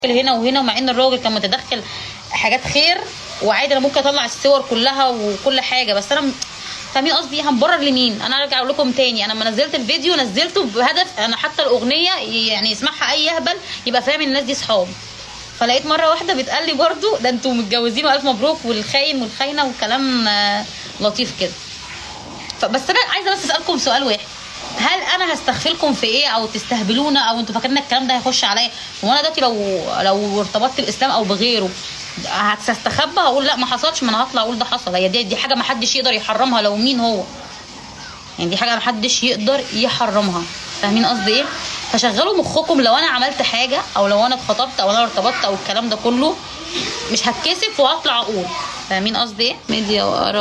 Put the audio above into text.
هنا وهنا ومع ان الراجل كان متدخل حاجات خير وعادي انا ممكن اطلع الصور كلها وكل حاجه بس انا م- فاهمين قصدي هنبرر لمين انا ارجع اقول لكم تاني انا لما نزلت الفيديو نزلته بهدف انا حتى الاغنيه يعني يسمعها اي يهبل يبقى فاهم ان الناس دي صحاب فلقيت مره واحده بتقال لي برضو ده انتوا متجوزين والف مبروك والخاين والخاينه وكلام آه، لطيف كده فبس انا عايزه بس اسالكم سؤال واحد هل انا هستغفلكم في ايه او تستهبلونا او انتوا فاكرين الكلام ده هيخش عليا هو انا دلوقتي لو لو ارتبطت بالاسلام او بغيره هتستخبى هقول لا ما حصلش ما انا هطلع اقول ده حصل هي دي, دي حاجه ما حدش يقدر يحرمها لو مين هو يعني دي حاجه ما حدش يقدر يحرمها فاهمين قصدي ايه فشغلوا مخكم لو انا عملت حاجه او لو انا اتخطبت او انا ارتبطت او الكلام ده كله مش هتكسف وهطلع اقول فاهمين قصدي ايه ميديا وآراء